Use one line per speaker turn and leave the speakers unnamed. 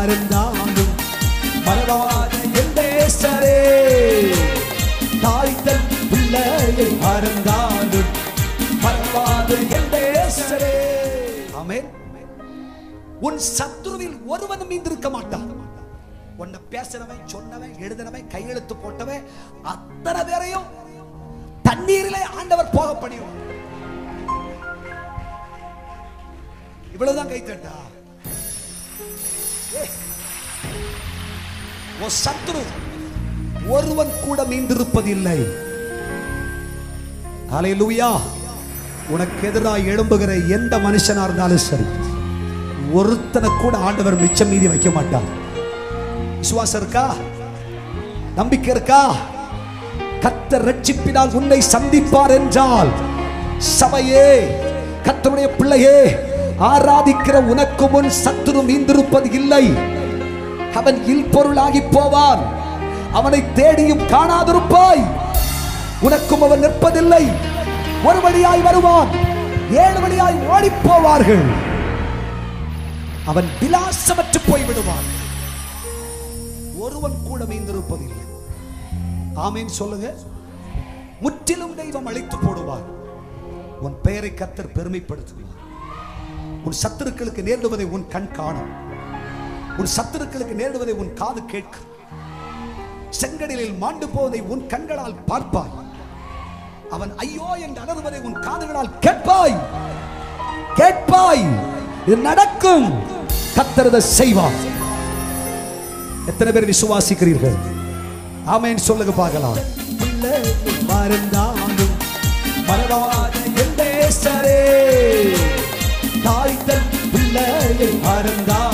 மறந்தாலும் மறவாத என் நேசரே தாய் தன் பிள்ளையை மறந்தாலும் மறவாத என் நேசரே ஆமென் உன் சத்துருவில் ஒருவனும் மீந்திருக்க மாட்டான் உன்னை பேசினவன் சொன்னவன் எழுதினவன் கையெழுத்து போட்டவன் அத்தனை பேரையும் தண்ணீரிலே ஆண்டவர் போக பண்ணிடுவார் இவ்வளவுதான் கைத்தட்டா ஏய், உன் சத்துரு ஒருவன் கூட மீந்திருப்பதில்லை ஹalleluya உனக்கு எதிராக எழும்புகிற எந்த மனுஷனா இருந்தாலும் சரி ஒருத்தனை கூட ஆண்டவர் மிச்சம் மீதி வைக்க மாட்டார் விசுவாசம் இருக்கா நம்பிக்கை இருக்கா கத்தர் ரட்சிப்பினால் உன்னை சந்திப்பார் என்றால் சபையே கத்தருடைய பிள்ளையே ஆராதிக்கிற உனக்கு முன் சத்துரு மீந்திருப்பது இல்லை அவன் இல்பொருளாகி போவான் அவனை தேடியும் காணாதிருப்பாய் உனக்கும் அவன் நிற்பதில்லை ஒரு வழியாய் வருவான் ஏழு வழியாய் ஓடிப் போவார்கள் அவன் விலாசமற்று போய் விடுவான் ஒருவன் கூட மீந்திருப்பதில்லை ஆமீன் சொல்லுங்க முற்றிலும் தெய்வம் அழித்து போடுவார் உன் பெயரை கத்தர் பெருமைப்படுத்துவார் உன் சத்துருக்களுக்கு நேரிடுவதை உன் கண் காணும் உன் சத்துருக்களுக்கு நேரிடுவதை உன் காது கேட்கும் செங்கடலில் மாண்டு போவதை உன் கண்களால் பார்ப்பாய் அவன் ஐயோ என்று அலறுவதை உன் காதுகளால் கேட்பாய் கேட்பாய் இது நடக்கும் கத்தர் இதை செய்வார் எத்தனை பேர் விசுவாசிக்கிறீர்கள் ஆமென் சொல்லுங்க பார்க்கலாம் மறந்தாலும் மறவாத என் நேசரே தாய் தன் பிள்ளையை மறந்தாலும்